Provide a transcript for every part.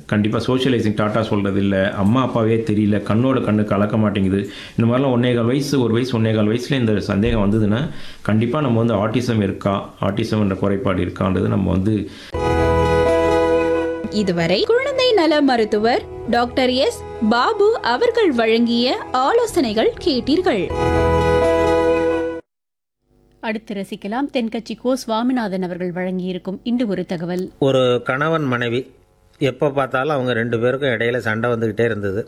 கண்டிப்பாக socialising tata சொல்கிறது இல்லை அம்மா அப்பாவே தெரியல கண்ணோட கண்ணு கலக்க மாட்டேங்குது இந்த மாதிரிலாம் ஒன்னேகால் வயசு ஒரு வயசு ஒன்னேகால் வயசில் இந்த சந்தேகம் வந்ததுன்னா கண்டிப்பாக நம்ம வந்து ஆட்டிசம் இருக்கா ஆட்டிசம் என்ற குறைபாடு இருக்கான்றது நம்ம வந்து இதுவரை குழந்தை நல மருத்துவர் டாக்டர் எஸ் பாபு அவர்கள் வழங்கிய ஆலோசனைகள் கேட்டீர்கள் அடுத்து ரசிக்கலாம் தென்கட்சி கோ சுவாமிநாதன் அவர்கள் வழங்கியிருக்கும் இன்று ஒரு தகவல் ஒரு கணவன் மனைவி எப்போ பார்த்தாலும் அவங்க ரெண்டு பேருக்கும் இடையில சண்டை வந்துக்கிட்டே இருந்தது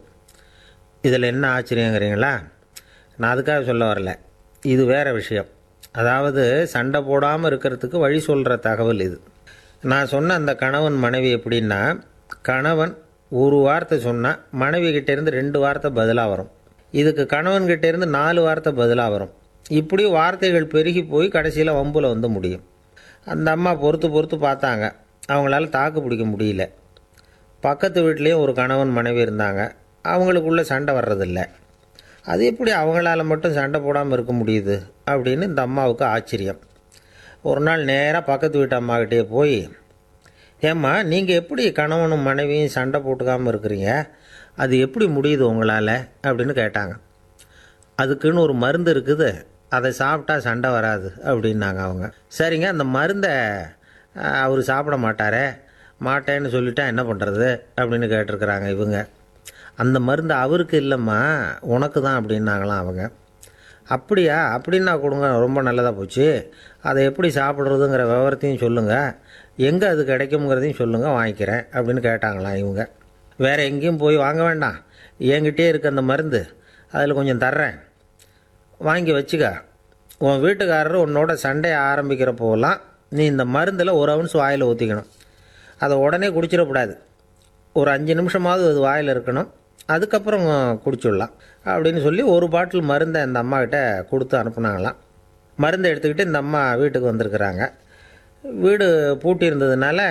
இதில் என்ன ஆச்சரியங்கிறீங்களா நான் அதுக்காக சொல்ல வரல இது வேறு விஷயம் அதாவது சண்டை போடாமல் இருக்கிறதுக்கு வழி சொல்கிற தகவல் இது நான் சொன்ன அந்த கணவன் மனைவி எப்படின்னா கணவன் ஒரு வார்த்தை சொன்னால் மனைவி கிட்டேருந்து ரெண்டு வார்த்தை பதிலாக வரும் இதுக்கு கணவன் கிட்டேருந்து நாலு வார்த்தை பதிலாக வரும் இப்படி வார்த்தைகள் பெருகி போய் கடைசியில் வம்புல வந்து முடியும் அந்த அம்மா பொறுத்து பொறுத்து பார்த்தாங்க அவங்களால தாக்கு பிடிக்க முடியல பக்கத்து வீட்லேயும் ஒரு கணவன் மனைவி இருந்தாங்க அவங்களுக்குள்ள சண்டை வர்றதில்ல அது எப்படி அவங்களால மட்டும் சண்டை போடாமல் இருக்க முடியுது அப்படின்னு இந்த அம்மாவுக்கு ஆச்சரியம் ஒரு நாள் நேராக பக்கத்து வீட்டு அம்மாக்கிட்டே போய் ஏம்மா நீங்கள் எப்படி கணவனும் மனைவியும் சண்டை போட்டுக்காமல் இருக்கிறீங்க அது எப்படி முடியுது உங்களால் அப்படின்னு கேட்டாங்க அதுக்குன்னு ஒரு மருந்து இருக்குது அதை சாப்பிட்டா சண்டை வராது அப்படின்னாங்க அவங்க சரிங்க அந்த மருந்தை அவர் சாப்பிட மாட்டாரே மாட்டேன்னு சொல்லிட்டா என்ன பண்ணுறது அப்படின்னு கேட்டிருக்கிறாங்க இவங்க அந்த மருந்து அவருக்கு இல்லைம்மா உனக்கு தான் அப்படின்னாங்களாம் அவங்க அப்படியா அப்படின்னா கொடுங்க ரொம்ப நல்லதாக போச்சு அதை எப்படி சாப்பிட்றதுங்கிற விவரத்தையும் சொல்லுங்கள் எங்கே அது கிடைக்குங்கிறதையும் சொல்லுங்கள் வாங்கிக்கிறேன் அப்படின்னு கேட்டாங்களாம் இவங்க வேறு எங்கேயும் போய் வாங்க வேண்டாம் என்கிட்டே இருக்க அந்த மருந்து அதில் கொஞ்சம் தர்றேன் வாங்கி வச்சுக்க உன் வீட்டுக்காரர் உன்னோட சண்டையை ஆரம்பிக்கிறப்போலாம் நீ இந்த மருந்தில் ஒரு அவுன்ஸ் வாயில் ஊற்றிக்கணும் அதை உடனே குடிச்சிடக்கூடாது ஒரு அஞ்சு நிமிஷமாவது அது வாயில் இருக்கணும் அதுக்கப்புறம் குடிச்சிடலாம் அப்படின்னு சொல்லி ஒரு பாட்டில் மருந்தை இந்த அம்மாக்கிட்ட கொடுத்து அனுப்புனாங்களாம் மருந்தை எடுத்துக்கிட்டு இந்த அம்மா வீட்டுக்கு வந்திருக்கிறாங்க வீடு பூட்டி இருந்ததுனால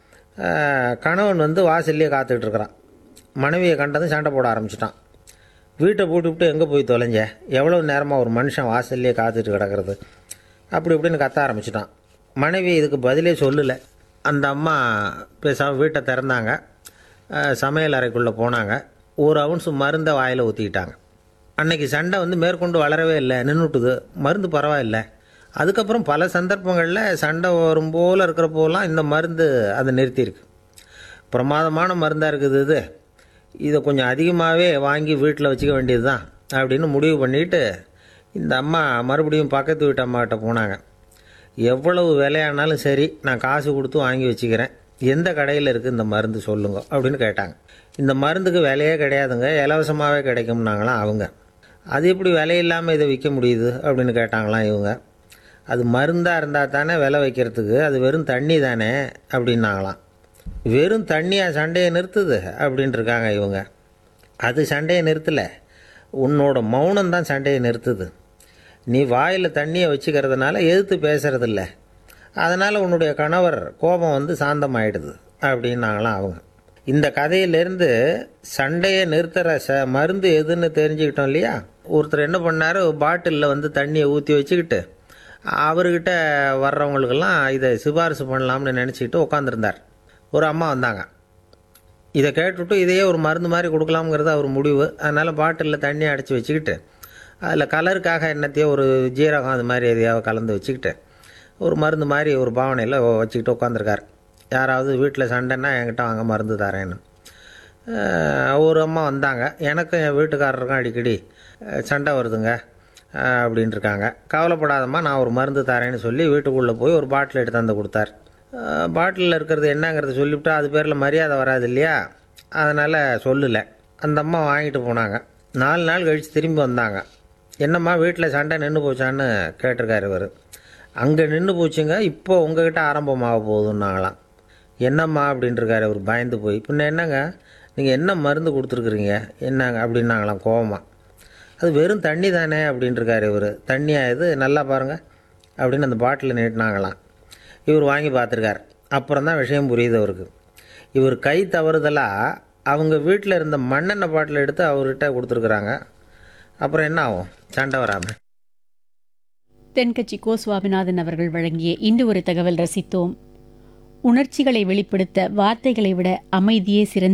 ஆஹ், கணவன் வந்து வாசல்லையே காத்துக்கிட்டு இருக்கிறான் மனைவியை கண்டதும் சண்டை போட ஆரம்பிச்சிட்டான் வீட்டை பூட்டி விட்டு எங்கே போய் தொலைஞ்ச எவ்வளோ நேரமாக ஒரு மனுஷன் வாசல்லையே காத்துட்டு கிடக்கிறது அப்படி இப்படின்னு கத்த ஆரம்பிச்சிட்டான் மனைவி இதுக்கு பதிலே சொல்லலை அந்த அம்மா பேசாமல் வீட்டை திறந்தாங்க அஹ், சமையல் அறைக்குள்ளே போனாங்க ஒரு அவுன்ஸ் மருந்தை வாயில் ஊற்றிக்கிட்டாங்க அன்னைக்கு சண்டை வந்து மேற்கொண்டு வளரவே இல்லை நின்றுட்டுது மருந்து பரவாயில்லை அதுக்கப்புறம் பல சந்தர்ப்பங்களில் சண்டை வரும் போல் இருக்கிறப்போலாம் இந்த மருந்து அதை நிறுத்தியிருக்கு பிரமாதமான மருந்தாக இருக்குது இது இதை கொஞ்சம் அதிகமாகவே வாங்கி வீட்டில் வச்சுக்க வேண்டியது தான் அப்படின்னு முடிவு பண்ணிட்டு இந்த அம்மா மறுபடியும் பக்கத்து வீட்டு அம்மாக்கிட்ட போனாங்க எவ்வளவு விலையானாலும் சரி நான் காசு கொடுத்து வாங்கி வச்சுக்கிறேன் எந்த கடையில் இருக்குது இந்த மருந்து சொல்லுங்க அப்படின்னு கேட்டாங்க இந்த மருந்துக்கு விலையே கிடையாதுங்க இலவசமாகவே கிடைக்கும்னாங்களாம் அவங்க அது எப்படி விலை இல்லாமல் இதை விற்க முடியுது அப்படின்னு கேட்டாங்களாம் இவங்க அது மருந்தாக இருந்தால் தானே விலை வைக்கிறதுக்கு அது வெறும் தண்ணி தானே அப்படின்னாங்களாம் வெறும் தண்ணியாக சண்டையை நிறுத்துது அப்படின்ட்டு இருக்காங்க இவங்க அது சண்டையை நிறுத்தலை உன்னோட மௌனம் தான் சண்டையை நிறுத்துது நீ வாயில் தண்ணியை வச்சுக்கிறதுனால எதிர்த்து பேசுறதில்ல அதனால் உன்னுடைய கணவர் கோபம் வந்து சாந்தமாயிடுது அப்படின்னாங்களாம் அவங்க இந்த கதையிலேருந்து சண்டையை நிறுத்துகிற ச மருந்து எதுன்னு தெரிஞ்சுக்கிட்டோம் இல்லையா ஒருத்தர் என்ன பண்ணார் பாட்டிலில் வந்து தண்ணியை ஊற்றி வச்சுக்கிட்டு அவர்கிட்ட வர்றவங்களுக்கெல்லாம் இதை சிபாரிசு பண்ணலாம்னு நினச்சிக்கிட்டு உட்காந்துருந்தார் ஒரு அம்மா வந்தாங்க இதை கேட்டுவிட்டு இதையே ஒரு மருந்து மாதிரி கொடுக்கலாம்ங்கிறது அவர் முடிவு அதனால் பாட்டிலில் தண்ணி அடைச்சி வச்சுக்கிட்டு அதில் கலருக்காக என்னத்தையோ ஒரு ஜீரகம் அது மாதிரி எதையாவது கலந்து வச்சுக்கிட்டு ஒரு மருந்து மாதிரி ஒரு பாவனையில் வச்சுக்கிட்டு உட்காந்துருக்கார் யாராவது வீட்டில் சண்டைன்னா என்கிட்ட வாங்க மருந்து தரேன்னு அஹ் ஒரு அம்மா வந்தாங்க எனக்கும் என் வீட்டுக்காரருக்கும் அடிக்கடி அஹ், சண்டை வருதுங்க அஹ், அப்படின்ட்டு இருக்காங்க கவலைப்படாதம்மா நான் ஒரு மருந்து தரேன்னு சொல்லி வீட்டுக்குள்ளே போய் ஒரு பாட்டில் எடுத்து வந்து கொடுத்தார் பாட்டிலில் இருக்கிறது என்னங்கிறத சொல்லிவிட்டா அது பேரில் மரியாதை வராது இல்லையா அதனால் சொல்லலை அந்த அம்மா வாங்கிட்டு போனாங்க நாலு நாள் கழித்து திரும்பி வந்தாங்க என்னம்மா வீட்டில் சண்டை நின்று போச்சான்னு கேட்டிருக்காரு இவர் அங்கே நின்று போச்சுங்க இப்போ உங்ககிட்ட ஆரம்பமாக போகுதுன்னாங்களாம் என்னம்மா அப்படின்ட்டுருக்காரு அவர் பயந்து போய் பின்ன என்னங்க நீங்கள் என்ன மருந்து கொடுத்துருக்குறீங்க என்னங்க அப்படின்னாங்களாம் கோவமா அது வெறும் தண்ணி தானே அப்படின்ட்டுருக்காரு இவர் தண்ணியா இது நல்லா பாருங்கள் அப்படின்னு அந்த பாட்டில் நீட்டினாங்களாம் இவர் வாங்கி பார்த்துருக்கார் அப்புறம் தான் விஷயம் புரியுது அவருக்கு இவர் கை தவறுதலாக அவங்க வீட்டில் இருந்த மண்ணெண்ணெய் பாட்டில் எடுத்து அவர்கிட்ட கொடுத்துருக்குறாங்க அப்புறம் என்ன ஆகும் சண்டை வராமல் தென்கட்சி கோ சுவாமிநாதன் அவர்கள் வழங்கிய இன்று ஒரு தகவல் ரசித்தோம் உணர்ச்சிகளை வெளிப்படுத்த வார்த்தைகளை விட அமைதியே சிறந்த